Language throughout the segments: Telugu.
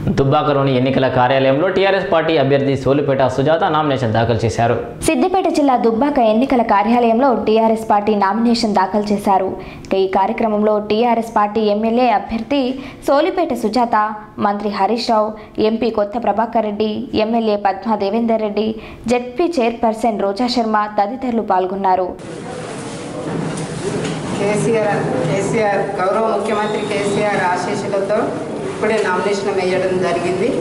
దుబ్బాకలోని ఎన్నికల కార్యాలయంలో టీఆర్ఎస్ పార్టీ అభ్యర్థి సోలిపేట సుజాత నామినేషన్ దాఖలు చేశారు సిద్దిపేట జిల్లా దుబ్బాక ఎన్నికల కార్యాలయంలో టీఆర్ఎస్ పార్టీ నామినేషన్ దాఖలు చేశారు ఇక ఈ కార్యక్రమంలో టీఆర్ఎస్ పార్టీ ఎమ్మెల్యే అభ్యర్థి సోలిపేట సుజాత మంత్రి Harish Rao MP Kotha Prabhakar Reddy MLA Padma Devender Reddy ZP chairperson Roja Sharma తదితరులు పాల్గొన్నారు కేసీఆర్ కేసీఆర్ గౌరవ ముఖ్యమంత్రి కేసీఆర్ ఆశీస్సులతో ఇప్పుడే నామినేషన్ వేయడం జరిగింది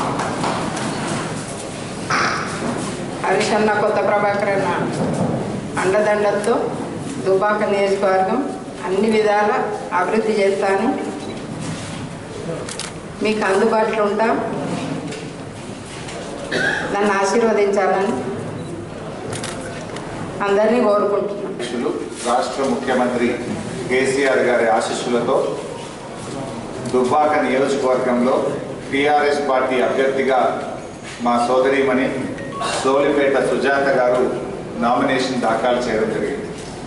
హరీష్ అన్న కొత్త ప్రభాకర్ అన్న అండదండలతో దుబాక నియోజకవర్గం అన్ని విధాల అభివృద్ధి చేస్తాను మీకు అందుబాటులో ఉంటాం నన్ను ఆశీర్వదించాలని అందరినీ కోరుకుంటున్నాను అధ్యక్షులు రాష్ట్ర ముఖ్యమంత్రి కేసీఆర్ గారి ఆశీస్సులతో దుబ్బాక నియోజకవర్గంలో టీఆర్ఎస్ పార్టీ అభ్యర్థిగా మా సోదరీమణి సోలిపేట సుజాత గారు నామినేషన్ దాఖలు చేయడం జరిగింది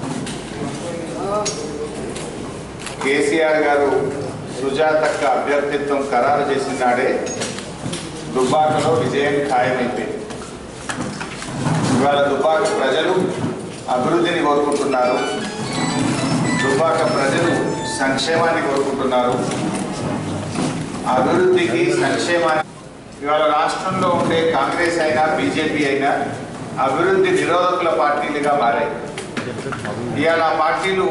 కేసీఆర్ గారు సుజాతక్క అభ్యర్థిత్వం ఖరారు చేసిన నాడే దుబ్బాకలో విజయం ఖాయమైపోయింది ఇవాళ దుబ్బాక ప్రజలు అభివృద్ధిని కోరుకుంటున్నారు దుబ్బాక ప్రజలు సంక్షేమాన్ని కోరుకుంటున్నారు అభివృద్ధికి సంక్షేమాన్ని ఇవాళ రాష్ట్రంలో ఉండే కాంగ్రెస్ అయినా బీజేపీ అయినా అభివృద్ధి నిరోధకుల పార్టీలుగా మారాయి ఇవాళ ఆ పార్టీలు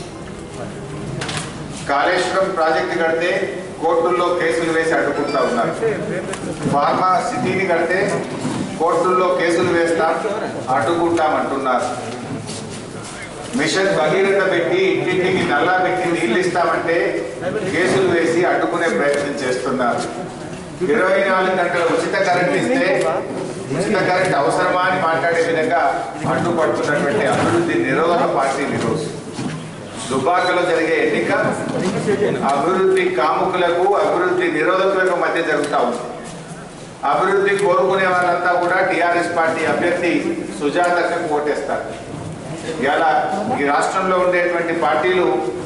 కాళేశ్వరం ప్రాజెక్టు కడితే కోర్టుల్లో కేసులు వేసి అడ్డుకుంటా ఉన్నారు ఫార్మా సిటీని కడితే కోర్టుల్లో కేసులు వేస్తాం అడ్డుకుంటామంటున్నారు మిషన్ భగీరథ పెట్టి ఇంటింటికి నల్లా పెట్టి నీళ్ళు ఇస్తామంటే కేసులు వేసి అడ్డుకునే ప్రయత్నం చేస్తున్నారు ఇరవై నాలుగు గంటల ఉచిత కరెంట్ ఇస్తే ఉచిత కరెంట్ అవసరమా అని మాట్లాడే విధంగా అడ్డుపడుతున్నటువంటి అభివృద్ధి నిరోధక పార్టీలు ఈరోజు దుబాకలో జరిగే ఎన్నిక అభివృద్ధి కాముకులకు అభివృద్ధి నిరోధకులకు మధ్య జరుగుతూ ఉంది అభివృద్ధి కోరుకునే వాళ్ళంతా కూడా టిఆర్ఎస్ పార్టీ అభ్యర్థి సుజాతకు ఓటేస్తారు ఇలా ఈ రాష్ట్రంలో ఉండేటువంటి పార్టీలు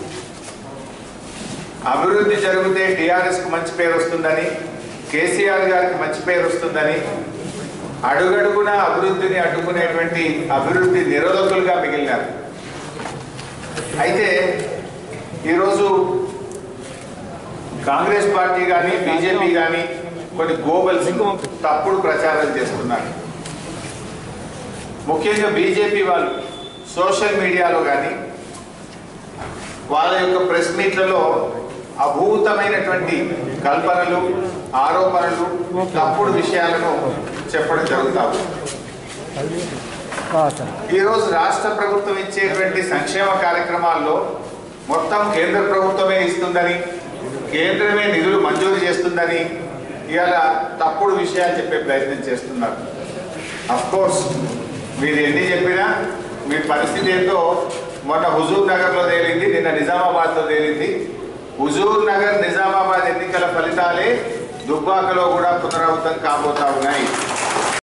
అభివృద్ధి జరిగితే టిఆర్ఎస్ కు మంచి పేరు వస్తుందని కేసీఆర్ గారికి మంచి పేరు వస్తుందని అడుగడుగున అభివృద్ధిని అడ్డుకునేటువంటి అభివృద్ధి నిరోధకులుగా మిగిలినారు అయితే ఈరోజు కాంగ్రెస్ పార్టీ కానీ బీజేపీ కానీ కొన్ని గోబల్స్ తప్పుడు ప్రచారం చేస్తున్నారు ముఖ్యంగా బీజేపీ వాళ్ళు సోషల్ మీడియాలో కానీ వాళ్ళ యొక్క ప్రెస్ మీట్లలో అభూతమైనటువంటి కల్పనలు ఆరోపణలు తప్పుడు విషయాలను చెప్పడం జరుగుతావు ఈరోజు రాష్ట్ర ప్రభుత్వం ఇచ్చేటువంటి సంక్షేమ కార్యక్రమాల్లో మొత్తం కేంద్ర ప్రభుత్వమే ఇస్తుందని కేంద్రమే నిధులు మంజూరు చేస్తుందని ఇవాళ తప్పుడు విషయాలు చెప్పే ప్రయత్నం చేస్తున్నారు అఫ్ కోర్స్ మీరు ఎన్ని చెప్పినా మీ పరిస్థితి ఏంటో మొన్న హుజూర్ నగర్లో తేలింది నిన్న నిజామాబాద్లో తేలింది హుజూర్ నగర్ నిజామాబాద్ ఎన్నికల ఫలితాలే దుబ్బాకలో కూడా పునరావృతం కాబోతా ఉన్నాయి